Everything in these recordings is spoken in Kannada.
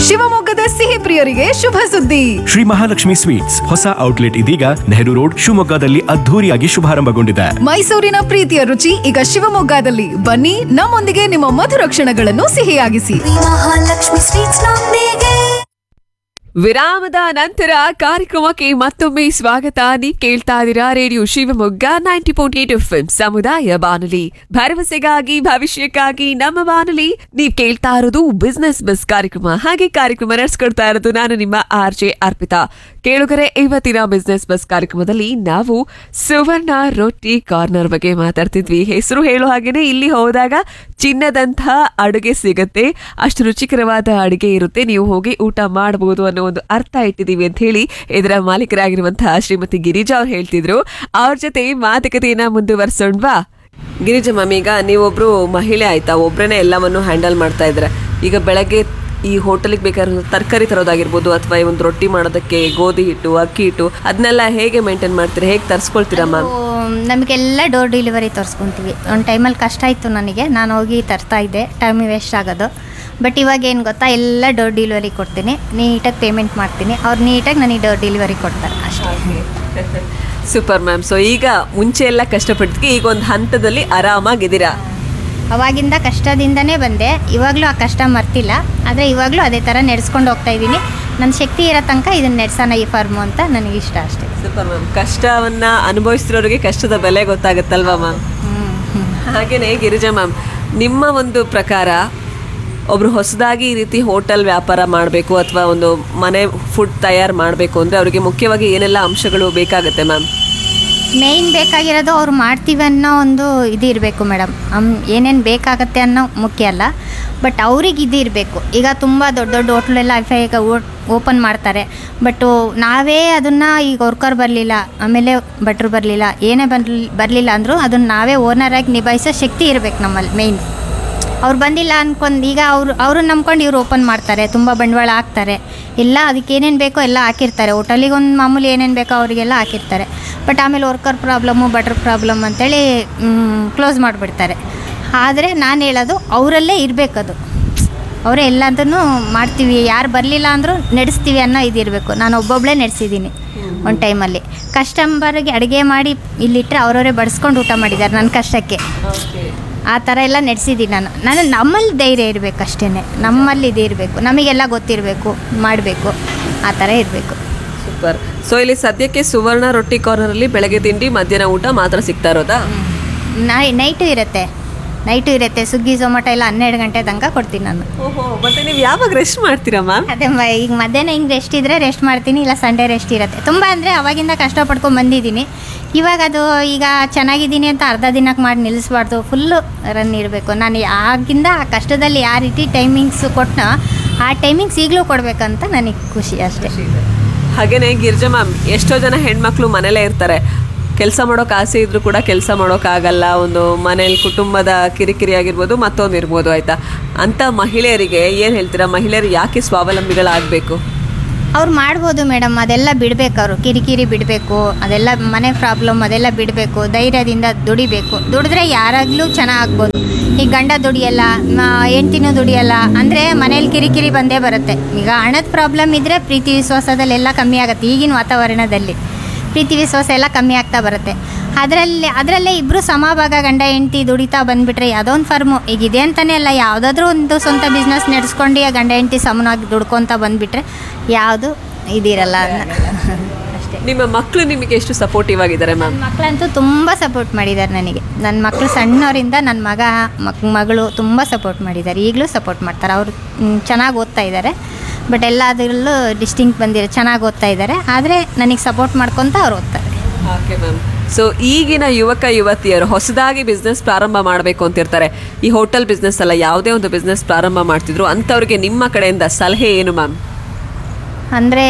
ಶಿವಮೊಗ್ಗದ ಸಿಹಿ ಪ್ರಿಯರಿಗೆ ಶುಭ ಸುದ್ದಿ ಶ್ರೀ ಮಹಾಲಕ್ಷ್ಮಿ ಸ್ವೀಟ್ಸ್ ಹೊಸ ಔಟ್ಲೆಟ್ ಇದೀಗ ನೆಹರು ರೋಡ್ ಶಿವಮೊಗ್ಗದಲ್ಲಿ ಅದ್ಧೂರಿಯಾಗಿ ಶುಭಾರಂಭಗೊಂಡಿದೆ ಮೈಸೂರಿನ ಪ್ರೀತಿಯ ರುಚಿ ಈಗ ಶಿವಮೊಗ್ಗದಲ್ಲಿ ಬನ್ನಿ ನಮ್ಮೊಂದಿಗೆ ನಿಮ್ಮ ಮಧುರ ಕ್ಷಣಗಳನ್ನು ಸಿಹಿಯಾಗಿಸಿ ಮಹಾಲಕ್ಷ್ಮಿ ಸ್ವೀಟ್ಸ್ ನೊಂದಿಗೆ ವಿರಾಮದ ನಂತರ ಕಾರ್ಯಕ್ರಮಕ್ಕೆ ಮತ್ತೊಮ್ಮೆ ಸ್ವಾಗತ ನೀವ್ ಕೇಳ್ತಾ ಇದ್ದೀರಾ radio Shivamogga ninety point eight F ಸಮುದಾಯ ಬಾನುಲಿ ಭರವಸೆಗಾಗಿ ಭವಿಷ್ಯಕ್ಕಾಗಿ ನಮ್ಮ ಬಾನುಲಿ ನೀವ್ ಕೇಳ್ತಾ ಇರೋದು ಬಿಸ್ನೆಸ್ ಬಸ್ ಕಾರ್ಯಕ್ರಮ ಹಾಗೆ ಕಾರ್ಯಕ್ರಮ ನಡೆಸ್ಕೊಡ್ತಾ ಇರೋದು ನಾನು ನಿಮ್ಮ ಆರ್ ಜೆ ಅರ್ಪಿತಾ ಕೇಳುಗರೆ ಇವತ್ತಿನ ಬಿಸ್ನೆಸ್ ಬಸ್ ಕಾರ್ಯಕ್ರಮದಲ್ಲಿ ನಾವು ಸುವರ್ಣ ರೊಟ್ಟಿ ಕಾರ್ನರ್ ಬಗ್ಗೆ ಮಾತಾಡ್ತಿದ್ವಿ ಹೆಸರು ಹೇಳೋ ಹಾಗೇನೆ ಇಲ್ಲಿ ಹೋದಾಗ ಚಿನ್ನದಂತಹ ಅಡುಗೆ ಸಿಗತ್ತೆ ಅಷ್ಟು ರುಚಿಕರವಾದ ಅಡುಗೆ ಇರುತ್ತೆ ನೀವು ಹೋಗಿ ಊಟ ಮಾಡಬಹುದು ಅನ್ನೋ ಒಂದು ಅರ್ಥ ಇಟ್ಟಿದೀವಿ ಅಂತ ಹೇಳಿ ಇದರ ಮಾಲೀಕರಾಗಿರುವಂತಹ ಶ್ರೀಮತಿ ಗಿರಿಜಾ ಅವ್ರು ಹೇಳ್ತಿದ್ರು ಅವ್ರ ಜೊತೆ ಮಾತುಕತೆಯನ್ನ ಮುಂದುವರ್ಸೋಣ್ವಾ ಗಿರಿಜಾ ಮ್ಯಾಮ್ ಈಗ ನೀವೊಬ್ರು ಮಹಿಳೆ ಆಯ್ತಾ ಒಬ್ರೇನೆ ಎಲ್ಲವನ್ನು ಹ್ಯಾಂಡಲ್ ಮಾಡ್ತಾ ಇದ್ರೆ ಈಗ ಬೆಳಗ್ಗೆ ಈ ಹೋಟೆಲ್ಗೆ ಬೇಕಾಗಿರೋ ತರಕಾರಿ ತರೋದಾಗಿರ್ಬೋದು ಅಥವಾ ಈ ಒಂದು ರೊಟ್ಟಿ ಮಾಡೋದಕ್ಕೆ ಗೋಧಿ ಹಿಟ್ಟು ಅಕ್ಕಿ ಹಿಟ್ಟು ಅದನ್ನೆಲ್ಲ ಹೇಗೆ ಮೇಂಟೈನ್ ಮಾಡ್ತೀರಾ ಹೇಗೆ ತರಿಸ್ಕೊಳ್ತೀರಾ ಮ್ಯಾಮ್ ನಮಗೆಲ್ಲ ಡೋರ್ ಡೆಲಿವರಿ ತರಿಸ್ಕೊತೀವಿ ಒಂದು ಟೈಮಲ್ಲಿ ಕಷ್ಟ ಇತ್ತು ನನಗೆ ನಾನು ಹೋಗಿ ತರ್ತಾ ಇದ್ದೆ ಟೈಮ್ ವೇಸ್ಟ್ ಆಗೋದು ಬಟ್ ಇವಾಗ ಏನು ಗೊತ್ತಾ ಎಲ್ಲ ಡೋರ್ ಡೆಲಿವರಿ ಕೊಡ್ತೀನಿ ನೀಟಾಗಿ ಪೇಮೆಂಟ್ ಮಾಡ್ತೀನಿ ಅವ್ರು ನೀಟಾಗಿ ನನಗೆ ಡೋರ್ ಡೆಲಿವರಿ ಕೊಡ್ತಾರೆ ಅಷ್ಟೇ ಸೂಪರ್ ಮ್ಯಾಮ್ ಸೊ ಈಗ ಮುಂಚೆ ಎಲ್ಲ ಕಷ್ಟಪಟ್ಟಿದ್ಕೆ ಈಗ ಒಂದು ಹಂತದಲ್ಲಿ ಆರಾಮಾಗಿದ್ದೀರಾ ಅವಾಗಿಂದ ಕಷ್ಟದಿಂದನೇ ಬಂದೆ ಇವಾಗಲೂ ಆ ಕಷ್ಟ ಮರ್ತಿಲ್ಲ ಆದರೆ ಇವಾಗಲೂ ಅದೇ ಥರ ನಡೆಸ್ಕೊಂಡು ಹೋಗ್ತಾ ಇದ್ದೀನಿ ನನ್ನ ಶಕ್ತಿ ಇರೋ ತನಕ ಇದನ್ನು ನಡೆಸೋಣ ಈ ಫಾರ್ಮು ಅಂತ ನನಗೆ ಇಷ್ಟ ಅಷ್ಟೇ ಸೂಪರ್ ಮ್ಯಾಮ್ ಕಷ್ಟವನ್ನ ಅನುಭವಿಸ್ತಿರೋರಿಗೆ ಕಷ್ಟದ ಬೆಲೆ ಗೊತ್ತಾಗುತ್ತಲ್ವಾ ಮ್ಯಾಮ್ ಹಾಗೇನೆ ಗಿರಿಜಾ ಮ್ಯಾಮ್ ನಿಮ್ಮ ಒಂದು ಪ್ರಕಾರ ಒಬ್ರು ಹೊಸದಾಗಿ ಈ ರೀತಿ ಹೋಟೆಲ್ ವ್ಯಾಪಾರ ಮಾಡಬೇಕು ಅಥವಾ ಒಂದು ಮನೆ ಫುಡ್ ತಯಾರು ಮಾಡಬೇಕು ಅಂದರೆ ಅವರಿಗೆ ಮುಖ್ಯವಾಗಿ ಏನೆಲ್ಲ ಅಂಶಗಳು ಬೇಕಾಗುತ್ತೆ ಮ್ಯಾಮ್ ಮೇಯ್ನ್ ಬೇಕಾಗಿರೋದು ಅವ್ರು ಮಾಡ್ತೀವಿ ಅನ್ನೋ ಒಂದು ಇದು ಇರಬೇಕು ಮೇಡಮ್ ಏನೇನು ಬೇಕಾಗತ್ತೆ ಅನ್ನೋ ಮುಖ್ಯ ಅಲ್ಲ ಬಟ್ ಅವ್ರಿಗೆ ಇದು ಇರಬೇಕು ಈಗ ತುಂಬ ದೊಡ್ಡ ದೊಡ್ಡ ಹೋಟ್ಲೆಲ್ಲ ಈಗ ಓಪನ್ ಮಾಡ್ತಾರೆ ಬಟ್ಟು ನಾವೇ ಅದನ್ನು ಈಗ ವರ್ಕರ್ ಬರಲಿಲ್ಲ ಆಮೇಲೆ ಭಟ್ರು ಬರಲಿಲ್ಲ ಏನೇ ಬರಲಿ ಬರಲಿಲ್ಲ ಅಂದರೂ ಅದನ್ನು ನಾವೇ ಓನರಾಗಿ ನಿಭಾಯಿಸೋ ಶಕ್ತಿ ಇರಬೇಕು ನಮ್ಮಲ್ಲಿ ಮೇಯ್ನ್ ಅವ್ರು ಬಂದಿಲ್ಲ ಅನ್ಕೊಂಡು ಈಗ ಅವರು ಅವ್ರನ್ನ ನಂಬ್ಕೊಂಡು ಇವ್ರು ಓಪನ್ ಮಾಡ್ತಾರೆ ತುಂಬ ಬಂಡವಾಳ ಹಾಕ್ತಾರೆ ಎಲ್ಲ ಅದಕ್ಕೆ ಏನೇನು ಬೇಕೋ ಎಲ್ಲ ಹಾಕಿರ್ತಾರೆ ಹೋಟೆಲಿಗೆ ಒಂದು ಮಾಮೂಲಿ ಏನೇನು ಬೇಕೋ ಅವರಿಗೆಲ್ಲ ಹಾಕಿರ್ತಾರೆ ಬಟ್ ಆಮೇಲೆ ವರ್ಕರ್ ಪ್ರಾಬ್ಲಮ್ಮು ಬಟ್ರ್ ಪ್ರಾಬ್ಲಮ್ ಅಂತೇಳಿ ಕ್ಲೋಸ್ ಮಾಡಿಬಿಡ್ತಾರೆ ಆದರೆ ನಾನು ಹೇಳೋದು ಅವರಲ್ಲೇ ಇರಬೇಕದು ಅವರೇ ಎಲ್ಲದನ್ನು ಮಾಡ್ತೀವಿ ಯಾರು ಬರಲಿಲ್ಲ ಅಂದರೂ ನಡೆಸ್ತೀವಿ ಅನ್ನೋ ಇದಿರಬೇಕು ನಾನು ಒಬ್ಬೊಬ್ಬಳೇ ನಡೆಸಿದ್ದೀನಿ ಒಂದು ಟೈಮಲ್ಲಿ ಕಸ್ಟಮರ್ಗೆ ಅಡುಗೆ ಮಾಡಿ ಇಲ್ಲಿಟ್ಟರೆ ಅವರವರೇ ಬಡಿಸ್ಕೊಂಡು ಊಟ ಮಾಡಿದ್ದಾರೆ ನನ್ನ ಕಷ್ಟಕ್ಕೆ ಆ ಥರ ಎಲ್ಲ ನಡೆಸಿದ್ದೀನಿ ನಾನು ನಾನು ನಮ್ಮಲ್ಲಿ ಧೈರ್ಯ ಇರಬೇಕು ಅಷ್ಟೇ ನಮ್ಮಲ್ಲಿ ಇದು ಇರಬೇಕು ನಮಗೆಲ್ಲ ಗೊತ್ತಿರಬೇಕು ಮಾಡಬೇಕು ಆ ಥರ ಇರಬೇಕು ಸೂಪರ್ ಸೊ ಇಲ್ಲಿ ಸದ್ಯಕ್ಕೆ ಸುವರ್ಣ ರೊಟ್ಟಿ ಕಾರ್ನರಲ್ಲಿ ಬೆಳಗ್ಗೆ ತಿಂಡಿ ಮಧ್ಯಾಹ್ನ ಊಟ ಮಾತ್ರ ಸಿಗ್ತಾ ಇರೋದಾ ನೈ ನೈಟು ಇರುತ್ತೆ ನೈಟು ಇರುತ್ತೆ ಸ್ವಿಗ್ಗಿ ಝೊಮ್ಯಾಟೊ ಎಲ್ಲ ಹನ್ನೆರಡು ಗಂಟೆ ತನಕ ಕೊಡ್ತೀನಿ ನಾನು ಓಹೋ ಮತ್ತೆ ನೀವು ಯಾವಾಗ ರೆಸ್ಟ್ ಮಾಡ್ತೀರಾ ಮ್ಯಾಮ್ ಅದೇ ಮ ಈಗ ಮಧ್ಯಾಹ್ನ ಹಿಂಗೆ ರೆಸ್ಟ್ ಇದ್ದರೆ ರೆಸ್ಟ್ ಮಾಡ್ತೀನಿ ಇಲ್ಲ ಸಂಡೇ ರೆಸ್ಟ್ ಇರುತ್ತೆ ತುಂಬ ಅಂದರೆ ಅವಾಗಿಂದ ಕಷ್ಟಪಡ್ಕೊಂಡು ಬಂದಿದ್ದೀನಿ ಇವಾಗ ಅದು ಈಗ ಚೆನ್ನಾಗಿದ್ದೀನಿ ಅಂತ ಅರ್ಧ ದಿನಕ್ಕೆ ಮಾಡಿ ನಿಲ್ಲಿಸ್ಬಾರ್ದು ಫುಲ್ಲು ರನ್ ಇರಬೇಕು ನಾನು ಆಗಿಂದ ಆ ಕಷ್ಟದಲ್ಲಿ ಯಾವ ರೀತಿ ಟೈಮಿಂಗ್ಸು ಕೊಟ್ಟನೋ ಆ ಟೈಮಿಂಗ್ಸ್ ಈಗಲೂ ಕೊಡಬೇಕಂತ ನನಗೆ ಖುಷಿ ಅಷ್ಟೇ ಹಾಗೇನೆ ಗಿರ್ಜಾ ಮ್ಯಾಮ್ ಎಷ್ಟೋ ಜನ ಹೆಣ್ಮಕ್ಳು ಮನೇಲೇ ಇರ್ತಾರೆ ಕೆಲಸ ಮಾಡೋಕೆ ಆಸೆ ಇದ್ರೂ ಕೂಡ ಕೆಲಸ ಮಾಡೋಕ್ಕಾಗಲ್ಲ ಒಂದು ಮನೇಲಿ ಕುಟುಂಬದ ಕಿರಿಕಿರಿ ಆಗಿರ್ಬೋದು ಮತ್ತೊಂದು ಇರ್ಬೋದು ಆಯ್ತಾ ಅಂತ ಮಹಿಳೆಯರಿಗೆ ಏನು ಹೇಳ್ತೀರಾ ಮಹಿಳೆಯರು ಯಾಕೆ ಸ್ವಾವಲಂಬಿಗಳಾಗಬೇಕು ಅವ್ರು ಮಾಡ್ಬೋದು ಮೇಡಮ್ ಅದೆಲ್ಲ ಬಿಡಬೇಕು ಅವರು ಕಿರಿಕಿರಿ ಬಿಡಬೇಕು ಅದೆಲ್ಲ ಮನೆ ಪ್ರಾಬ್ಲಮ್ ಅದೆಲ್ಲ ಬಿಡಬೇಕು ಧೈರ್ಯದಿಂದ ದುಡಿಬೇಕು ದುಡಿದ್ರೆ ಯಾರಾಗಲೂ ಚೆನ್ನಾಗ್ಬೋದು ಈಗ ಗಂಡ ದುಡಿಯಲ್ಲ ಹೆಂಡ್ತಿನೂ ದುಡಿಯಲ್ಲ ಅಂದರೆ ಮನೇಲಿ ಕಿರಿಕಿರಿ ಬಂದೇ ಬರುತ್ತೆ ಈಗ ಹಣದ ಪ್ರಾಬ್ಲಮ್ ಇದ್ದರೆ ಪ್ರೀತಿ ವಿಶ್ವಾಸದಲ್ಲೆಲ್ಲ ಕಮ್ಮಿ ಆಗುತ್ತೆ ಈಗಿನ ವಾತಾವರಣದಲ್ಲಿ ಪ್ರೀತಿ ವಿಶ್ವಾಸ ಎಲ್ಲ ಕಮ್ಮಿ ಆಗ್ತಾ ಬರುತ್ತೆ ಅದರಲ್ಲಿ ಅದರಲ್ಲೇ ಇಬ್ಬರು ಸಮಭಾಗ ಗಂಡ ಹೆಂಡ್ತಿ ದುಡಿತಾ ಬಂದುಬಿಟ್ರೆ ಯಾವುದೋ ಒಂದು ಫರ್ಮು ಈಗ ಇದೆ ಅಂತಲೇ ಅಲ್ಲ ಯಾವುದಾದ್ರೂ ಒಂದು ಸ್ವಂತ ಬಿಸ್ನೆಸ್ ನಡೆಸ್ಕೊಂಡು ಆ ಗಂಡ ಹೆಂಡ್ತಿ ಸಮನಾಗಿ ದುಡ್ಕೊತ ಬಂದುಬಿಟ್ರೆ ಯಾವುದು ಇದಿರಲ್ಲ ಅದನ್ನ ಅಷ್ಟೇ ನಿಮ್ಮ ಮಕ್ಕಳು ನಿಮಗೆ ಎಷ್ಟು ಸಪೋರ್ಟಿವ್ ಆಗಿದ್ದಾರೆ ಮ್ಯಾಮ್ ನನ್ನ ಮಕ್ಕಳಂತೂ ತುಂಬ ಸಪೋರ್ಟ್ ಮಾಡಿದ್ದಾರೆ ನನಗೆ ನನ್ನ ಮಕ್ಕಳು ಸಣ್ಣವರಿಂದ ನನ್ನ ಮಗ ಮಕ್ ಮಗಳು ತುಂಬ ಸಪೋರ್ಟ್ ಮಾಡಿದ್ದಾರೆ ಈಗಲೂ ಸಪೋರ್ಟ್ ಮಾಡ್ತಾರೆ ಅವರು ಚೆನ್ನಾಗಿ ಓದ್ತಾ ಇದ್ದಾರೆ ಬಟ್ ಎಲ್ಲದರಲ್ಲೂ ಡಿಸ್ಟಿಂಕ್ಟ್ ಬಂದಿರೋ ಚೆನ್ನಾಗಿ ಓದ್ತಾ ಇದ್ದಾರೆ ಆದರೆ ನನಗೆ ಸಪೋರ್ಟ್ ಮಾಡ್ಕೊತ ಅವ್ರು ಓದ್ತಾರೆ ಓಕೆ ಮ್ಯಾಮ್ ಸೊ ಈಗಿನ ಯುವಕ ಯುವತಿಯರು ಹೊಸದಾಗಿ ಬಿಸ್ನೆಸ್ ಪ್ರಾರಂಭ ಮಾಡಬೇಕು ಅಂತಿರ್ತಾರೆ ಈ ಹೋಟೆಲ್ ಬಿಸ್ನೆಸ್ ಅಲ್ಲ ಯಾವುದೇ ಒಂದು ಬಿಸ್ನೆಸ್ ಪ್ರಾರಂಭ ಮಾಡ್ತಿದ್ರು ಅಂಥವ್ರಿಗೆ ನಿಮ್ಮ ಕಡೆಯಿಂದ ಸಲಹೆ ಏನು ಮ್ಯಾಮ್ ಅಂದರೆ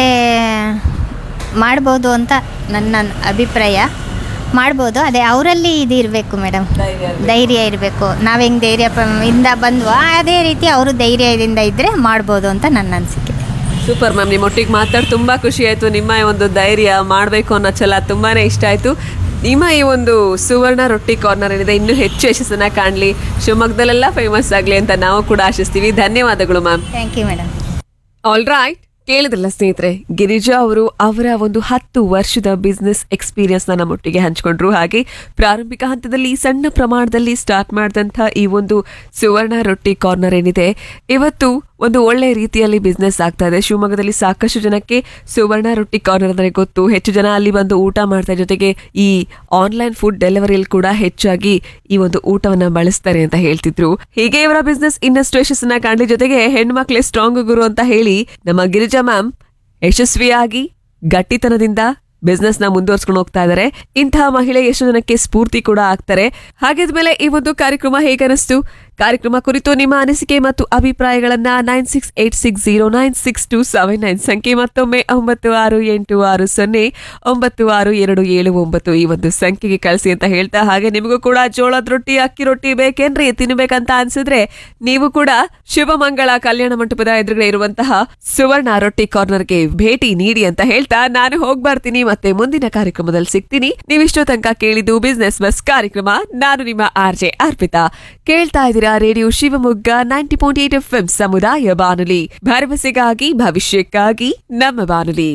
ಮಾಡ್ಬೋದು ಅಂತ ನನ್ನ ಅಭಿಪ್ರಾಯ ಮಾಡ್ಬೋದು ಅದೇ ಅವರಲ್ಲಿ ಇದು ಇರಬೇಕು ಮೇಡಮ್ ಧೈರ್ಯ ಇರಬೇಕು ನಾವು ಹೆಂಗೆ ಧೈರ್ಯ ಪ- ಇಂದ ಬಂದ್ವೋ ಅದೇ ರೀತಿ ಅವರು ಧೈರ್ಯದಿಂದ ಇದ್ದರೆ ಮಾಡ್ಬೋದು ಅಂತ ನನ್ನ ಅನಿಸಿಕೆ ಸೂಪರ್ ಮ್ಯಾಮ್ ನಿಮ್ಮ ಒಟ್ಟಿಗೆ ಮಾತಾಡಿ ತುಂಬ ಖುಷಿ ಆಯಿತು ನಿಮ್ಮ ಈ ಒಂದು ಧೈರ್ಯ ಮಾಡಬೇಕು ಅನ್ನೋ ಛಲ ತುಂಬಾ ಇಷ್ಟ ಆಯಿತು ನಿಮ್ಮ ಈ ಒಂದು ಸುವರ್ಣ ರೊಟ್ಟಿ ಕಾರ್ನರ್ ಏನಿದೆ ಇನ್ನೂ ಹೆಚ್ಚು ಯಶಸ್ಸನ್ನ ಕಾಣಲಿ ಶಿವಮೊಗ್ಗದಲ್ಲೆಲ್ಲ ಫೇಮಸ್ ಆಗಲಿ ಅಂತ ನಾವು ಕೂಡ ಆಶಿಸ್ತೀವಿ ಧನ್ಯವಾದಗಳು ma'am thank you madam all right ಕೇಳಿದ್ರಲ್ಲ ಸ್ನೇಹಿತರೆ ಗಿರಿಜಾ ಅವರು ಅವರ ಒಂದು ಹತ್ತು ವರ್ಷದ ಬಿಸ್ನೆಸ್ ಎಕ್ಸ್ಪೀರಿಯನ್ಸ್ ನ ನಮ್ಮೊಟ್ಟಿಗೆ ಹಂಚಿಕೊಂಡ್ರು ಹಾಗೆ ಪ್ರಾರಂಭಿಕ ಹಂತದಲ್ಲಿ ಸಣ್ಣ ಪ್ರಮಾಣದಲ್ಲಿ ಸ್ಟಾರ್ಟ್ ಮಾಡಿದಂಥ ಈ ಒಂದು ಸುವರ್ಣ ರೊಟ್ಟಿ ಕಾರ್ನರ್ ಏನಿದೆ ಇವತ್ತು ಒಂದು ಒಳ್ಳೆ ರೀತಿಯಲ್ಲಿ ಬಿಸ್ನೆಸ್ ಆಗ್ತಾ ಇದೆ ಶಿವಮೊಗ್ಗದಲ್ಲಿ ಸಾಕಷ್ಟು ಜನಕ್ಕೆ ಸುವರ್ಣ ರೊಟ್ಟಿ ಕಾರ್ನರ್ ಅಂದ್ರೆ ಗೊತ್ತು ಹೆಚ್ಚು ಜನ ಅಲ್ಲಿ ಬಂದು ಊಟ ಮಾಡ್ತಾರೆ ಜೊತೆಗೆ ಈ ಆನ್ಲೈನ್ ಫುಡ್ ಡೆಲಿವರಿಯಲ್ಲಿ ಕೂಡ ಹೆಚ್ಚಾಗಿ ಈ ಒಂದು ಊಟವನ್ನ ಬಳಸ್ತಾರೆ ಅಂತ ಹೇಳ್ತಿದ್ರು ಹೀಗೆ ಇವರ ಬಿಸ್ನೆಸ್ ಇನ್ನಷ್ಟು ಯಶಸ್ಸನ್ನ ಕಾಣಲಿ ಜೊತೆಗೆ ಹೆಣ್ಮಕ್ಳೇ ಸ್ಟ್ರಾಂಗ್ ಗುರು ಅಂತ ಹೇಳಿ ನಮ್ಮ ಗಿರಿಜಾ ಮ್ಯಾಮ್ ಯಶಸ್ವಿಯಾಗಿ ಗಟ್ಟಿತನದಿಂದ ಬಿಸ್ನೆಸ್ ನ ಮುಂದುವರ್ಸ್ಕೊಂಡು ಹೋಗ್ತಾ ಇದ್ದಾರೆ ಇಂತಹ ಮಹಿಳೆ ಎಷ್ಟು ಜನಕ್ಕೆ ಸ್ಫೂರ್ತಿ ಕೂಡ ಆಗ್ತಾರೆ ಹಾಗಿದ್ಮೇಲೆ ಈ ಒಂದು ಕಾರ್ಯಕ್ರಮ ಹೇಗನಿಸ್ತು ಕಾರ್ಯಕ್ರಮ ಕುರಿತು ನಿಮ್ಮ ಅನಿಸಿಕೆ ಮತ್ತು ಅಭಿಪ್ರಾಯಗಳನ್ನ nine six eight six zero nine six two seven nine ಸಂಖ್ಯೆ ಮತ್ತೊಮ್ಮೆ ಒಂಬತ್ತು ಆರು ಎಂಟು ಆರು ಸೊನ್ನೆ ಒಂಬತ್ತು ಆರು ಎರಡು ಏಳು ಒಂಬತ್ತು ಈ ಒಂದು ಸಂಖ್ಯೆಗೆ ಕಳಿಸಿ ಅಂತ ಹೇಳ್ತಾ ಹಾಗೆ ನಿಮಗೂ ಕೂಡ ಜೋಳದ ರೊಟ್ಟಿ ಅಕ್ಕಿ ರೊಟ್ಟಿ ಬೇಕೇನ್ರಿ ತಿನ್ಬೇಕಂತ ಅನ್ಸಿದ್ರೆ ನೀವು ಕೂಡ ಶುಭಮಂಗಳ ಕಲ್ಯಾಣ ಮಂಟಪದ ಎದುರುಗಡೆ ಇರುವಂತಹ ಸುವರ್ಣ ರೊಟ್ಟಿ ಕಾರ್ನರ್ಗೆ ಭೇಟಿ ನೀಡಿ ಅಂತ ಹೇಳ್ತಾ ನಾನು ಹೋಗ್ ಬರ್ತೀನಿ ಮತ್ತೆ ಮುಂದಿನ ಕಾರ್ಯಕ್ರಮದಲ್ಲಿ ಸಿಗ್ತೀನಿ ನೀವಿಷ್ಟೋ ತನಕ ಕೇಳಿದ್ದು ಬಿಸ್ನೆಸ್ ಬಸ್ ಕಾರ್ಯಕ್ರಮ ನಾನು ನಿಮ್ಮ ಆರ್ ಜೆ ಅರ್ಪಿತಾ ಕೇಳ್ತಾ ಇದ್ದೀರಾ radio Shivamogga ninety point eight F ಸಮುದಾಯ ಬಾನುಲಿ ಭರವಸೆಗಾಗಿ ಭವಿಷ್ಯಕ್ಕಾಗಿ ನಮ್ಮ ಬಾನುಲಿ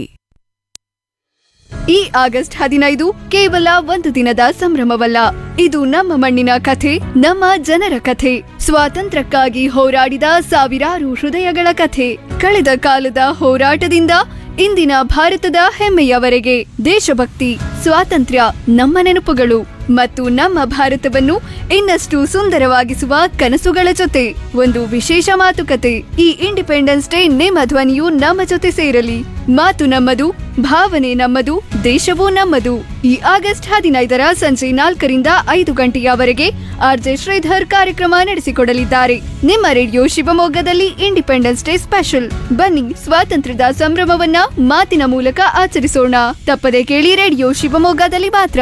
ಈ ಆಗಸ್ಟ್ ಹದಿನೈದು ಕೇವಲ ಒಂದು ದಿನದ ಸಂಭ್ರಮವಲ್ಲ ಇದು ನಮ್ಮ ಮಣ್ಣಿನ ಕಥೆ ನಮ್ಮ ಜನರ ಕಥೆ ಸ್ವಾತಂತ್ರ್ಯಕ್ಕಾಗಿ ಹೋರಾಡಿದ ಸಾವಿರಾರು ಹೃದಯಗಳ ಕಥೆ ಕಳೆದ ಕಾಲದ ಹೋರಾಟದಿಂದ ಇಂದಿನ ಭಾರತದ ಹೆಮ್ಮೆಯವರೆಗೆ ದೇಶಭಕ್ತಿ ಸ್ವಾತಂತ್ರ್ಯ ನಮ್ಮ ನೆನಪುಗಳು ಮತ್ತು ನಮ್ಮ ಭಾರತವನ್ನು ಇನ್ನಷ್ಟು ಸುಂದರವಾಗಿಸುವ ಕನಸುಗಳ ಜೊತೆ ಒಂದು ವಿಶೇಷ ಮಾತುಕತೆ ಈ ಇಂಡಿಪೆಂಡೆನ್ಸ್ ಡೇ ನಿಮ್ಮ ಧ್ವನಿಯು ನಮ್ಮ ಜೊತೆ ಸೇರಲಿ ಮಾತು ನಮ್ಮದು ಭಾವನೆ ನಮ್ಮದು ದೇಶವೂ ನಮ್ಮದು ಈ ಆಗಸ್ಟ್ ಹದಿನೈದರ ಸಂಜೆ ನಾಲ್ಕರಿಂದ ಐದು ಗಂಟೆಯವರೆಗೆ ಆರ್ಜೆ ಶ್ರೀಧರ್ ಕಾರ್ಯಕ್ರಮ ನಡೆಸಿಕೊಡಲಿದ್ದಾರೆ ನಿಮ್ಮ ರೇಡಿಯೋ ಶಿವಮೊಗ್ಗದಲ್ಲಿ ಇಂಡಿಪೆಂಡೆನ್ಸ್ ಡೇ ಸ್ಪೆಷಲ್ ಬನ್ನಿ ಸ್ವಾತಂತ್ರ್ಯದ ಸಂಭ್ರಮವನ್ನ ಮಾತಿನ ಮೂಲಕ ಆಚರಿಸೋಣ ತಪ್ಪದೆ ಕೇಳಿ ರೇಡಿಯೋ ಶಿವಮೊಗ್ಗದಲ್ಲಿ ಮಾತ್ರ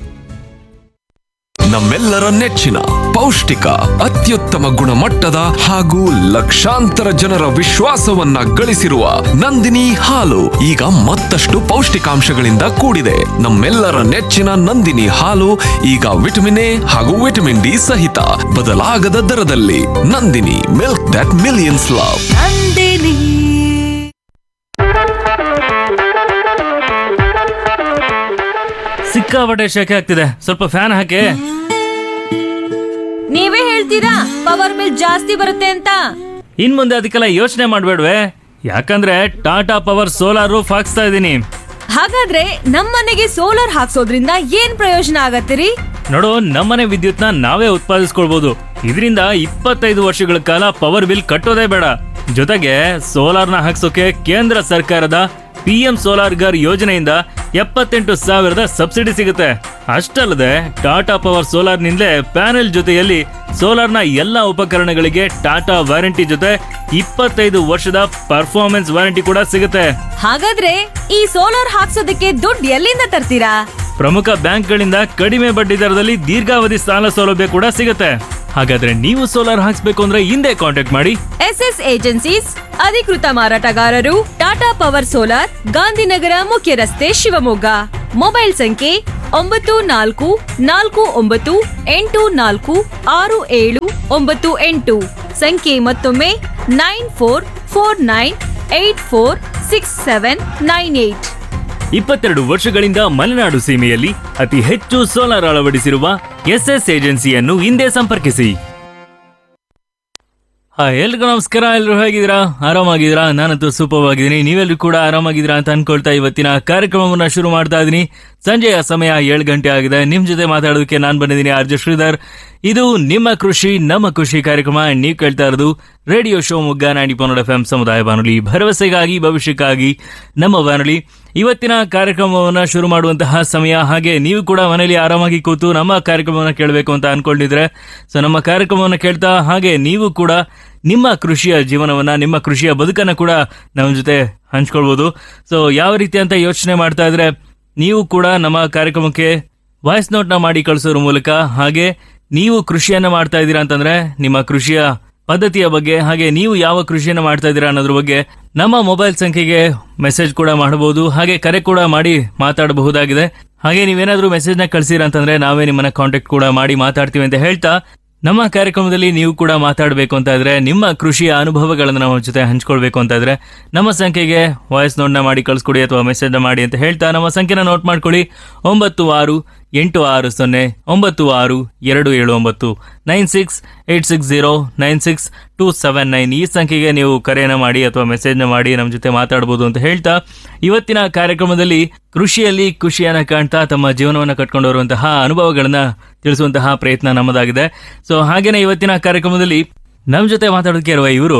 ನಮ್ಮೆಲ್ಲರ ನೆಚ್ಚಿನ ಪೌಷ್ಟಿಕ ಅತ್ಯುತ್ತಮ ಗುಣಮಟ್ಟದ ಹಾಗೂ ಲಕ್ಷಾಂತರ ಜನರ ವಿಶ್ವಾಸವನ್ನ ಗಳಿಸಿರುವ ನಂದಿನಿ ಹಾಲು ಈಗ ಮತ್ತಷ್ಟು ಪೌಷ್ಟಿಕಾಂಶಗಳಿಂದ ಕೂಡಿದೆ ನಮ್ಮೆಲ್ಲರ ನೆಚ್ಚಿನ ನಂದಿನಿ ಹಾಲು ಈಗ ವಿಟಮಿನ್ ಎ ಹಾಗೂ ವಿಟಮಿನ್ ಡಿ ಸಹಿತ ಬದಲಾಗದ ದರದಲ್ಲಿ Nandini milk that millions love ಸಿಕ್ಕಾಪಟ್ಟೆ ಶೆಕೆ ಆಗ್ತಿದೆ ಸ್ವಲ್ಪ ಫ್ಯಾನ್ ಹಾಕಿ ನೀವೇ ಹೇಳ್ತೀರಾ ಪವರ್ ಬಿಲ್ ಜಾಸ್ತಿ ಬರುತ್ತೆ ಅಂತ ಇನ್ ಮುಂದೆ ಅದಕ್ಕೆಲ್ಲ ಯೋಚನೆ ಮಾಡ್ಬೇಡ್ವೆ ಯಾಕಂದ್ರೆ ಟಾಟಾ ಪವರ್ ಸೋಲಾರ್ ರೂಫ್ ಹಾಕ್ಸ್ತಾ ಇದ್ದೀನಿ ಹಾಗಾದ್ರೆ ನಮ್ಮನೆಗೆ ಸೋಲಾರ್ ಹಾಕ್ಸೋದ್ರಿಂದ ಏನ್ ಪ್ರಯೋಜನ ಆಗತ್ತಿರಿ ನೋಡು ನಮ್ಮನೆ ವಿದ್ಯುತ್ನ ನಾವೇ ಉತ್ಪಾದಿಸ್ಕೊಳ್ಬಹುದು ಇದರಿಂದ ಇಪ್ಪತ್ತೈದು ವರ್ಷಗಳ ಕಾಲ ಪವರ್ ಬಿಲ್ ಕಟ್ಟೋದೇ ಬೇಡ ಜೊತೆಗೆ ಸೋಲಾರ್ನ ಹಾಕ್ಸೋಕೆ ಕೇಂದ್ರ ಸರ್ಕಾರದ ಪಿ ಎಂ ಸೋಲಾರ್ ಗರ್ ಯೋಜನೆಯಿಂದ ಎಪ್ಪತ್ತೆಂಟು ಸಾವಿರದ ಸಬ್ಸಿಡಿ ಸಿಗುತ್ತೆ ಅಷ್ಟಲ್ಲದೆ ಟಾಟಾ ಪವರ್ ಸೋಲಾರ್ನಿಂದಲೇ ಪ್ಯಾನೆಲ್ ಜೊತೆಯಲ್ಲಿ ಸೋಲಾರ್ನ ಎಲ್ಲ ಉಪಕರಣಗಳಿಗೆ ಟಾಟಾ ವಾರಂಟಿ ಜೊತೆ ಇಪ್ಪತ್ತೈದು ವರ್ಷದ ಪರ್ಫಾರ್ಮೆನ್ಸ್ ವಾರಂಟಿ ಕೂಡ ಸಿಗುತ್ತೆ ಹಾಗಾದ್ರೆ ಈ ಸೋಲಾರ್ ಹಾಕ್ಸೋದಕ್ಕೆ ದುಡ್ಡು ಎಲ್ಲಿಂದ ತರ್ತೀರಾ ಪ್ರಮುಖ ಬ್ಯಾಂಕ್ಗಳಿಂದ ಕಡಿಮೆ ಬಡ್ಡಿ ದರದಲ್ಲಿ ದೀರ್ಘಾವಧಿ ಸಾಲ ಸೌಲಭ್ಯ ಕೂಡ ಸಿಗುತ್ತೆ ಹಾಗಾದ್ರೆ ನೀವು ಸೋಲಾರ್ ಹಾಕ್ಸ್ಬೇಕು ಅಂದ್ರೆ ಹಿಂದೆ ಕಾಂಟ್ಯಾಕ್ಟ್ ಮಾಡಿ ಎಸ್ ಎಸ್ ಏಜೆನ್ಸೀಸ್ ಅಧಿಕೃತ ಮಾರಾಟಗಾರರು ಟಾಟಾ ಪವರ್ ಸೋಲಾರ್ ಗಾಂಧಿನಗರ ಮುಖ್ಯ ರಸ್ತೆ ಶಿವಮೊಗ್ಗ ಮೊಬೈಲ್ ಸಂಖ್ಯೆ ಒಂಬತ್ತು ನಾಲ್ಕು ನಾಲ್ಕು ಒಂಬತ್ತು ಎಂಟು ನಾಲ್ಕು ಆರು ಏಳು ಒಂಬತ್ತು ಎಂಟು ಸಂಖ್ಯೆ ಮತ್ತೊಮ್ಮೆ nine four four nine eight four six seven nine eight ಇಪ್ಪತ್ತೆರಡು ವರ್ಷಗಳಿಂದ ಮಲೆನಾಡು ಸೀಮೆಯಲ್ಲಿ ಅತಿ ಹೆಚ್ಚು ಸೋಲಾರ್ ಅಳವಡಿಸಿರುವ ಎಸ್ಎಸ್ ಏಜೆನ್ಸಿಯನ್ನು ಹಿಂದೆ ಸಂಪರ್ಕಿಸಿ ಹಾ ಎಲ್ರಿಗೂ ನಮಸ್ಕಾರ ಎಲ್ರು ಹೇಗಿದ್ದೀರಾ ಆರಾಮಾಗಿದ್ದೀರಾ ನಾನಂತೂ ಸೂಪರ್ ಆಗಿದ್ದೀನಿ ನೀವೆಲ್ಲರೂ ಕೂಡ ಆರಾಮಾಗಿದ್ದೀರಾ ಅಂತ ಅನ್ಕೊಳ್ತಾ ಇವತ್ತಿನ ಕಾರ್ಯಕ್ರಮವನ್ನ ಶುರು ಮಾಡ್ತಾ ಇದ್ದೀನಿ ಸಂಜೆಯ ಸಮಯ ಏಳು ಗಂಟೆ ಆಗಿದೆ ನಿಮ್ ಜೊತೆ ಮಾತಾಡೋದಕ್ಕೆ ನಾನು ಬಂದಿದ್ದೀನಿ ಆರ್ಜೆ ಶ್ರೀಧರ್ ಇದು ನಿಮ್ಮ ಕೃಷಿ ನಮ್ಮ ಖುಷಿ ಕಾರ್ಯಕ್ರಮ ನೀವು ಕೇಳ್ತಾ ಇರೋದು ರೇಡಿಯೋ ಶೋ ಮುಗ್ಗ ನಾಡಿ ಪನ್ನಡ ಎಫ್ ಎಂ ಸಮುದಾಯ ಬಾನುಲಿ ಭರವಸೆಗಾಗಿ ಭವಿಷ್ಯಕ್ಕಾಗಿ ನಮ್ಮ ಬಾನುಲಿ ಇವತ್ತಿನ ಕಾರ್ಯಕ್ರಮವನ್ನ ಶುರು ಮಾಡುವಂತಹ ಸಮಯ ಹಾಗೆ ನೀವು ಕೂಡ ಮನೆಯಲ್ಲಿ ಆರಾಮಾಗಿ ಕೂತು ನಮ್ಮ ಕಾರ್ಯಕ್ರಮವನ್ನ ಕೇಳಬೇಕು ಅಂತ ಅನ್ಕೊಂಡಿದ್ರೆ ಸೊ ನಮ್ಮ ಕಾರ್ಯಕ್ರಮವನ್ನ ಕೇಳ್ತಾ ಹಾಗೆ ನೀವು ಕೂಡ ನಿಮ್ಮ ಕೃಷಿಯ ಜೀವನವನ್ನ ನಿಮ್ಮ ಕೃಷಿಯ ಬದುಕನ್ನ ಕೂಡ ನಮ್ಮ ಜೊತೆ ಹಂಚ್ಕೊಳ್ಬೋದು ಸೊ ಯಾವ ರೀತಿ ಅಂತ ಯೋಚನೆ ಮಾಡ್ತಾ ಇದ್ರೆ ನೀವು ಕೂಡ ನಮ್ಮ ಕಾರ್ಯಕ್ರಮಕ್ಕೆ ವಾಯ್ಸ್ ನೋಟ್ನ ಮಾಡಿ ಕಳಿಸೋದ್ರ ಮೂಲಕ ಹಾಗೆ ನೀವು ಕೃಷಿಯನ್ನ ಮಾಡ್ತಾ ಇದ್ದೀರಾ ಅಂತಂದ್ರೆ ನಿಮ್ಮ ಕೃಷಿಯ ಪದ್ಧತಿಯ ಬಗ್ಗೆ ಹಾಗೆ ನೀವು ಯಾವ ಕೃಷಿಯನ್ನ ಮಾಡ್ತಾ ಇದ್ದೀರಾ ಅನ್ನೋದ್ರ ಬಗ್ಗೆ ನಮ್ಮ ಮೊಬೈಲ್ ಸಂಖ್ಯೆಗೆ ಮೆಸೇಜ್ ಕೂಡ ಮಾಡಬಹುದು ಹಾಗೆ ಕರೆ ಕೂಡ ಮಾಡಿ ಮಾತಾಡಬಹುದಾಗಿದೆ ಹಾಗೆ ನೀವೇನಾದ್ರೂ ಮೆಸೇಜ್ ನ ಕಳ್ಸಿರ ಅಂತಂದ್ರೆ ನಾವೇ ನಿಮ್ಮನ್ನ ಕಾಂಟ್ಯಾಕ್ಟ್ ಕೂಡ ಮಾಡಿ ಮಾತಾಡ್ತೀವಿ ಅಂತ ಹೇಳ್ತಾ ನಮ್ಮ ಕಾರ್ಯಕ್ರಮದಲ್ಲಿ ನೀವು ಕೂಡ ಮಾತಾಡಬೇಕು ಅಂತ ಇದ್ರೆ ನಿಮ್ಮ ಕೃಷಿಯ ಅನುಭವಗಳನ್ನು ನಮ್ಮ ಜೊತೆ ಹಂಚ್ಕೊಳ್ಬೇಕು ಅಂತ ಇದ್ರೆ ನಮ್ಮ ಸಂಖ್ಯೆಗೆ ವಾಯ್ಸ್ ನೋಟ್ನ ಮಾಡಿ ಕಳಿಸ್ಕೊಡಿ ಅಥವಾ ಮೆಸೇಜ್ನ ಮಾಡಿ ಅಂತ ಹೇಳ್ತಾ ನಮ್ಮ ಸಂಖ್ಯೆನ ನೋಟ್ ಮಾಡ್ಕೊಳ್ಳಿ ಒಂಬತ್ತು ಆರು ಎಂಟು ಆರು ಸೊನ್ನೆ ಒಂಬತ್ತು ಆರು ಎರಡು ಏಳು ಒಂಬತ್ತು nine six eight six zero nine six two seven nine ಈ ಸಂಖ್ಯೆಗೆ ನೀವು ಕರೆಯನ್ನು ಮಾಡಿ ಅಥವಾ ಮೆಸೇಜ್ನ ಮಾಡಿ ನಮ್ಮ ಜೊತೆ ಮಾತಾಡ್ಬೋದು ಅಂತ ಹೇಳ್ತಾ ಇವತ್ತಿನ ಕಾರ್ಯಕ್ರಮದಲ್ಲಿ ಕೃಷಿಯಲ್ಲಿ ಖುಷಿಯನ್ನ ಕಾಣ್ತಾ ತಮ್ಮ ಜೀವನವನ್ನು ಕಟ್ಕೊಂಡು ಬರುವಂತಹ ಅನುಭವಗಳನ್ನ ತಿಳಿಸುವಂತಹ ಪ್ರಯತ್ನ ನಮ್ಮದಾಗಿದೆ ಸೊ ಹಾಗೇನೆ ಇವತ್ತಿನ ಕಾರ್ಯಕ್ರಮದಲ್ಲಿ ನಮ್ಮ ಜೊತೆ ಮಾತಾಡೋದಕ್ಕೆ ಇರುವ ಇವರು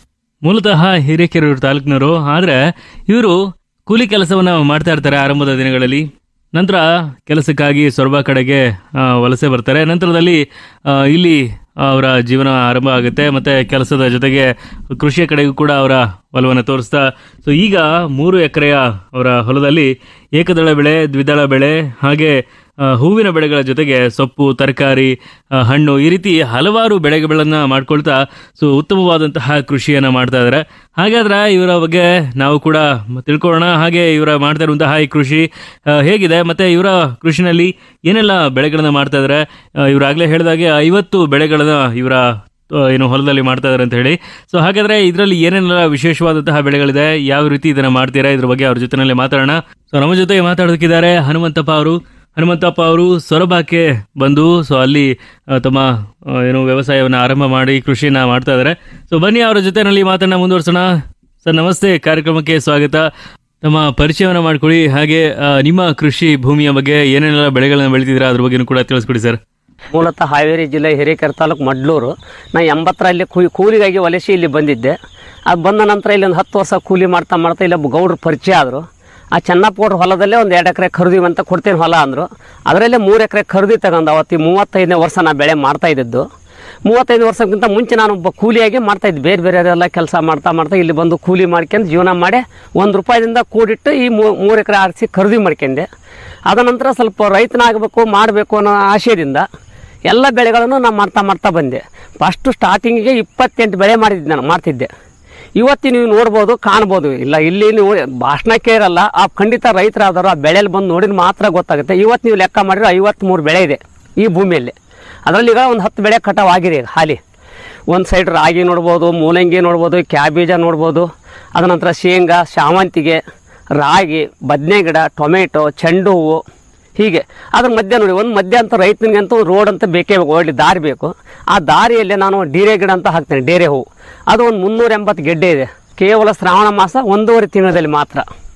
ಮೂಲತಃ ಹಿರೇಕೆರೂರು ತಾಲೂಕಿನವರು ಆದ್ರೆ ಇವರು ಕೂಲಿ ಕೆಲಸವನ್ನ ಮಾಡ್ತಾ ಇರ್ತಾರೆ ಆರಂಭದ ದಿನಗಳಲ್ಲಿ ನಂತರ ಕೆಲಸಕ್ಕಾಗಿ ಸೊರಬ ಕಡೆಗೆ ಆ, ವಲಸೆ ಬರ್ತಾರೆ ನಂತರದಲ್ಲಿ ಆ, ಇಲ್ಲಿ ಅವರ ಜೀವನ ಆರಂಭ ಆಗುತ್ತೆ ಮತ್ತೆ ಕೆಲಸದ ಜೊತೆಗೆ ಕೃಷಿಯ ಕಡೆಗೂ ಕೂಡ ಅವರ ಒಲವನ್ನು ತೋರಿಸ್ತಾ ಸೊ ಈಗ ಮೂರು ಎಕರೆಯ ಅವರ ಹೊಲದಲ್ಲಿ ಏಕದಳ ಬೆಳೆ ದ್ವಿದಳ ಬೆಳೆ ಹಾಗೆ ಆ, ಹೂವಿನ ಬೆಳೆಗಳ ಜೊತೆಗೆ ಸೊಪ್ಪು ತರಕಾರಿ ಆ, ಹಣ್ಣು ಈ ರೀತಿ ಹಲವಾರು ಬೆಳೆಗಳನ್ನ ಮಾಡ್ಕೊಳ್ತಾ ಸೊ ಉತ್ತಮವಾದಂತಹ ಕೃಷಿಯನ್ನ ಮಾಡ್ತಾ ಇದ್ದಾರೆ ಹಾಗಾದ್ರೆ ಇವರ ಬಗ್ಗೆ ನಾವು ಕೂಡ ತಿಳ್ಕೊಳ್ಳೋಣ ಹಾಗೆ ಇವರ ಮಾಡ್ತಾ ಇರುವಂತಹ ಈ ಕೃಷಿ ಆ, ಹೇಗಿದೆ ಮತ್ತೆ ಇವರ ಕೃಷಿನಲ್ಲಿ ಏನೆಲ್ಲ ಬೆಳೆಗಳನ್ನ ಮಾಡ್ತಾ ಇದ್ದಾರೆ ಇವರಾಗಲೇ ಹೇಳಿದಾಗೆ ಐವತ್ತು ಬೆಳೆಗಳನ್ನ ಇವರ ಆ, ಏನು ಹೊಲದಲ್ಲಿ ಮಾಡ್ತಾ ಇದಾರೆ ಅಂತ ಹೇಳಿ ಸೊ ಹಾಗಾದ್ರೆ ಇದರಲ್ಲಿ ಏನೇನೆಲ್ಲ ವಿಶೇಷವಾದಂತಹ ಬೆಳೆಗಳಿದೆ ಯಾವ ರೀತಿ ಇದನ್ನ ಮಾಡ್ತೀರಾ ಇದ್ರ ಬಗ್ಗೆ ಅವ್ರ ಜೊತೆನಲ್ಲಿ ಮಾತಾಡೋಣ ಸೊ ನಮ್ಮ ಜೊತೆ ಮಾತಾಡೋದಕ್ಕಿದ್ದಾರೆ ಹನುಮಂತಪ್ಪ ಅವರು ಹನುಮಂತಪ್ಪ ಅವರು ಸೊರಬಕ್ಕೆ ಬಂದು ಸೊ ಅಲ್ಲಿ ಆ, ತಮ್ಮ ಆ, ಏನು ವ್ಯವಸಾಯವನ್ನು ಆರಂಭ ಮಾಡಿ ಕೃಷಿನ ಮಾಡ್ತಾ ಇದ್ದಾರೆ ಸೊ ಬನ್ನಿ ಅವರ ಜೊತೆನಲ್ಲಿ ಮಾತನ್ನ ಮುಂದುವರ್ಸೋಣ ಸರ್ ನಮಸ್ತೆ ಕಾರ್ಯಕ್ರಮಕ್ಕೆ ಸ್ವಾಗತ ತಮ್ಮ ಪರಿಚಯವನ್ನು ಮಾಡ್ಕೊಳ್ಳಿ ಹಾಗೆ ಆ, ನಿಮ್ಮ ಕೃಷಿ ಭೂಮಿಯ ಬಗ್ಗೆ ಏನೇನೆಲ್ಲ ಬೆಳೆಗಳನ್ನ ಬೆಳಿತಿದ್ದೀರಾ ಅದ್ರ ಬಗ್ಗೆನೂ ಕೂಡ ತಿಳಿಸ್ಕೊಡಿ ಸರ್ ಮೂಲತಃ ಹಾವೇರಿ ಜಿಲ್ಲೆ ಹಿರೇಕೆರೆ ತಾಲೂಕು ಮಡ್ಲೂರು ನಾ ಎಂಬತ್ತರಲ್ಲಿ ಕೂ ಕೂಲಿಗಾಗಿ ವಲಸೆ ಇಲ್ಲಿ ಬಂದಿದ್ದೆ ಅದು ಬಂದ ನಂತರ ಇಲ್ಲಿ ಒಂದು ಹತ್ತು ವರ್ಷ ಕೂಲಿ ಮಾಡ್ತಾ ಮಾಡ್ತಾ ಇಲ್ಲಿ ಒಬ್ಬ ಗೌಡ್ರು ಪರಿಚಯ ಆದರು ಆ ಚೆನ್ನಪ್ಪಗೌಡ್ರ ಹೊಲದಲ್ಲೇ ಒಂದು ಎರಡು ಎಕರೆ ಖರೀದಿ ಅಂತ ಕೊಡ್ತೀನಿ ಹೊಲ ಅಂದರು ಅದರಲ್ಲೇ ಮೂರು ಎಕರೆ ಖರೀದಿ ತಗೊಂಡು ಅವತ್ತಿ ಮೂವತ್ತೈದನೇ ವರ್ಷ ನಾ ಬೆಳೆ ಮಾಡ್ತಾ ಇದ್ದಿದ್ದು ಮೂವತ್ತೈದು ವರ್ಷಕ್ಕಿಂತ ಮುಂಚೆ ನಾನು ಒಬ್ಬ ಕೂಲಿಯಾಗಿ ಮಾಡ್ತಾಯಿದ್ದೆ ಬೇರೆ ಬೇರೆಯವರೆಲ್ಲ ಕೆಲಸ ಮಾಡ್ತಾ ಮಾಡ್ತಾ ಇಲ್ಲಿ ಬಂದು ಕೂಲಿ ಮಾಡ್ಕೊಂಡು ಜೀವನ ಮಾಡಿ ಒಂದು ರೂಪಾಯಿದಿಂದ ಕೂಡಿಟ್ಟು ಈ ಮೂರು ಎಕರೆ ಆರಿಸಿ ಖರೀದಿ ಮಾಡ್ಕೊಂಡೆ ಅದ ನಂತರ ಸ್ವಲ್ಪ ರೈತನಾಗಬೇಕು ಮಾಡಬೇಕು ಅನ್ನೋ ಆಶಯದಿಂದ ಎಲ್ಲ ಬೆಳೆಗಳನ್ನು ನಾನು ಮಾಡ್ತಾ ಮಾಡ್ತಾ ಬಂದೆ ಫಸ್ಟು ಸ್ಟಾರ್ಟಿಂಗಿಗೆ ಇಪ್ಪತ್ತೆಂಟು ಬೆಳೆ ಮಾಡಿದ್ದೆ ನಾನು ಮಾಡ್ತಿದ್ದೆ ಇವತ್ತು ನೀವು ನೋಡ್ಬೋದು ಕಾಣ್ಬೋದು ಇಲ್ಲ ಇಲ್ಲಿ ನೀವು ಭಾಷಣಕ್ಕೆ ಇರಲ್ಲ ಆ ಖಂಡಿತ ರೈತರಾದವರು ಆ ಬೆಳೆಯಲ್ಲಿ ಬಂದು ನೋಡಿದ್ರೆ ಮಾತ್ರ ಗೊತ್ತಾಗುತ್ತೆ ಇವತ್ತು ನೀವು ಲೆಕ್ಕ ಮಾಡಿದ್ರೆ ಐವತ್ತ್ಮೂರು ಬೆಳೆ ಇದೆ ಈ ಭೂಮಿಯಲ್ಲಿ ಅದರಲ್ಲಿ ಈಗ ಒಂದು ಹತ್ತು ಬೆಳೆ ಕಟಾವ್ ಆಗಿದೆ ಈಗ ಹಾಲಿ ಒಂದು ಸೈಡ್ ರಾಗಿ ನೋಡ್ಬೋದು ಮೂಲಂಗಿ ನೋಡ್ಬೋದು ಕ್ಯಾಬೇಜ ನೋಡ್ಬೋದು ಅದ ನಂತರ ಶೇಂಗಾ ಶಾವಂತಿಗೆ ರಾಗಿ ಬದನೆ ಗಿಡ ಟೊಮೆಟೊ ಚೆಂಡು ಹೂವು ಹೀಗೆ ಅದ್ರ ಮಧ್ಯ ನೋಡಿ ಒಂದು ಮಧ್ಯ ಅಂತ ರೈತನಿಗೆ ಅಂತ ರೋಡ್ ಅಂತ ಬೇಕೇ ಬೇಕು ಒಳ್ಳೆ ದಾರಿ ಬೇಕು ಆ ದಾರಿಯಲ್ಲಿ ನಾನು ಡೀರೆ ಗಿಡ ಅಂತ ಹಾಕ್ತೇನೆ ಡೇರೆ ಹೂವು ಅದು ಒಂದು ಮುನ್ನೂರ ಎಂಬತ್ತು ಗೆಡ್ಡೆ ಇದೆ ಕೇವಲ ಶ್ರಾವಣ ಮಾಸ ಒಂದೂವರೆ ತಿಂಗಳಲ್ಲಿ ಮಾತ್ರ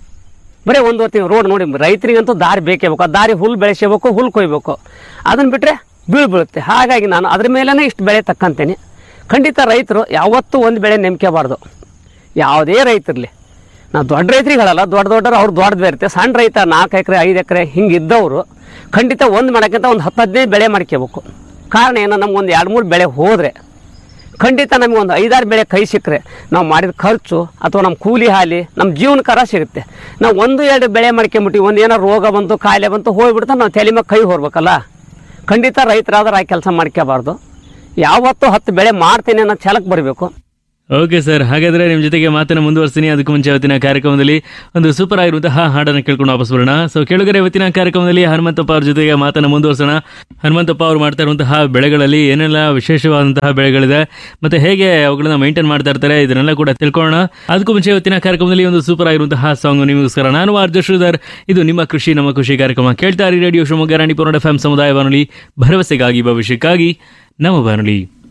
ಬರೀ ಒಂದೂವರೆ ತಿಂಗಳು ರೋಡ್ ನೋಡಿ ರೈತರಿಗಂತೂ ದಾರಿ ಬೇಕೇ ಬೇಕು ಆ ದಾರಿ ಹುಲ್ಲು ಬೆಳೆಸಬೇಕು ಹುಲ್ಲು ಕೊಯ್ಬೇಕು ಅದನ್ನು ಬಿಟ್ಟರೆ ಬೀಳು ಬೀಳುತ್ತೆ ಹಾಗಾಗಿ ನಾನು ಅದ್ರ ಮೇಲೇ ಇಷ್ಟು ಬೆಳೆ ತಕ್ಕಂತೇನೆ ಖಂಡಿತ ರೈತರು ಯಾವತ್ತೂ ಒಂದು ಬೆಳೆ ನೆಮ್ಕೋಬಾರ್ದು ಯಾವುದೇ ರೈತರಲಿ ನಾವು ದೊಡ್ಡ ರೈತರಿಗೆ ಹೇಳಲ್ಲ ದೊಡ್ಡ ದೊಡ್ಡರು ಅವ್ರು ದೊಡ್ಡದು ಇರುತ್ತೆ ಸಣ್ಣ ರೈತ ನಾಲ್ಕು ಎಕರೆ ಐದು ಎಕರೆ ಹಿಂಗೆ ಇದ್ದವರು ಖಂಡಿತ ಒಂದು ಮಾಡೋಕ್ಕಿಂತ ಒಂದು ಹತ್ತು ಹದಿನೈದು ಬೆಳೆ ಮಾಡ್ಕೋಬೇಕು ಕಾರಣ ಏನು ನಮ್ಗೆ ಒಂದು ಎರಡು ಮೂರು ಬೆಳೆ ಹೋದರೆ ಖಂಡಿತ ನಮಗೆ ಒಂದು ಐದಾರು ಬೆಳೆ ಕೈ ಸಿಕ್ಕರೆ ನಾವು ಮಾಡಿದ ಖರ್ಚು ಅಥವಾ ನಮ್ಮ ಕೂಲಿ ಹಾಲಿ ನಮ್ಮ ಜೀವನಕರ ಸಿಗುತ್ತೆ ನಾವು ಒಂದು ಎರಡು ಬೆಳೆ ಮಾಡ್ಕೊಂಬಿಟ್ಟು ಒಂದು ಏನೋ ರೋಗ ಬಂತು ಕಾಯಿಲೆ ಬಂತು ಹೋಗ್ಬಿಡ್ತಾ ನಾವು ತಲೆ ಮೇಲೆ ಕೈ ಹೊರ್ಬೇಕಲ್ಲ ಖಂಡಿತ ರೈತರಾದ್ರೆ ಆ ಕೆಲಸ ಮಾಡ್ಕೋಬಾರ್ದು ಯಾವತ್ತೂ ಹತ್ತು ಬೆಳೆ ಮಾಡ್ತೇನೆ ಅನ್ನೋ ಛಲಕ್ಕೆ ಬರಬೇಕು ಓಕೆ ಸರ್ ಹಾಗಾದ್ರೆ ನಿಮ್ಮ ಜೊತೆಗೆ ಮಾತನ್ನ ಮುಂದುವರಿಸ್ತೀನಿ ಅದಕ್ಕೂ ಮುಂಚೆ ಇವತ್ತಿನ ಕಾರ್ಯಕ್ರಮದಲ್ಲಿ ಒಂದು ಸೂಪರ್ ಆಗಿರುವಂತಹ ಹಾಡನ್ನು ಕೇಳ್ಕೊಂಡು ವಾಪಸ್ ಬರೋಣ ಸೊ ಕೇಳುಗರೆ ಇವತ್ತಿನ ಕಾರ್ಯಕ್ರಮದಲ್ಲಿ ಹನುಮಂತಪ್ಪ ಅವ್ರ ಜೊತೆಗೆ ಮಾತನ್ನ ಮುಂದುವರಿಸೋಣ ಹನುಮಂತಪ್ಪ ಅವ್ರು ಮಾಡ್ತಾ ಇರುವಂತಹ ಬೆಳೆಗಳಲ್ಲಿ ಏನೆಲ್ಲ ವಿಶೇಷವಾದಂತಹ ಬೆಳೆಗಳಿದೆ ಮತ್ತೆ ಹೇಗೆ ಅವುಗಳನ್ನ ಮೇಂಟೈನ್ ಮಾಡ್ತಾ ಇರ್ತಾರೆ ಇದನ್ನೆಲ್ಲ ಕೂಡ ತಿಳ್ಕೊಳ್ಳೋಣ ಅದಕ್ಕೂ ಮುಂಚೆ ಇವತ್ತಿನ ಕಾರ್ಯಕ್ರಮದಲ್ಲಿ ಒಂದು ಸೂಪರ್ ಆಗಿರುವಂತಹ ಸಾಂಗ್ ನಿಮಗೋಸ್ಕರ ನಾನು ಆರ್ಜ ಶ್ರೀಧರ್ ಇದು ನಿಮ್ಮ ಕೃಷಿ ನಮ್ಮ ಖುಷಿ ಕಾರ್ಯಕ್ರಮ ಕೇಳ್ತಾ ಇರಿ radio Shivamogga Ranipura F M ಸಮುದಾಯ ಬಾನುಲಿ ಭರವಸೆಗಾಗಿ ಭವಿಷ್ಯಕ್ಕಾಗಿ ನಮ್ಮ ಬಾನುಲಿ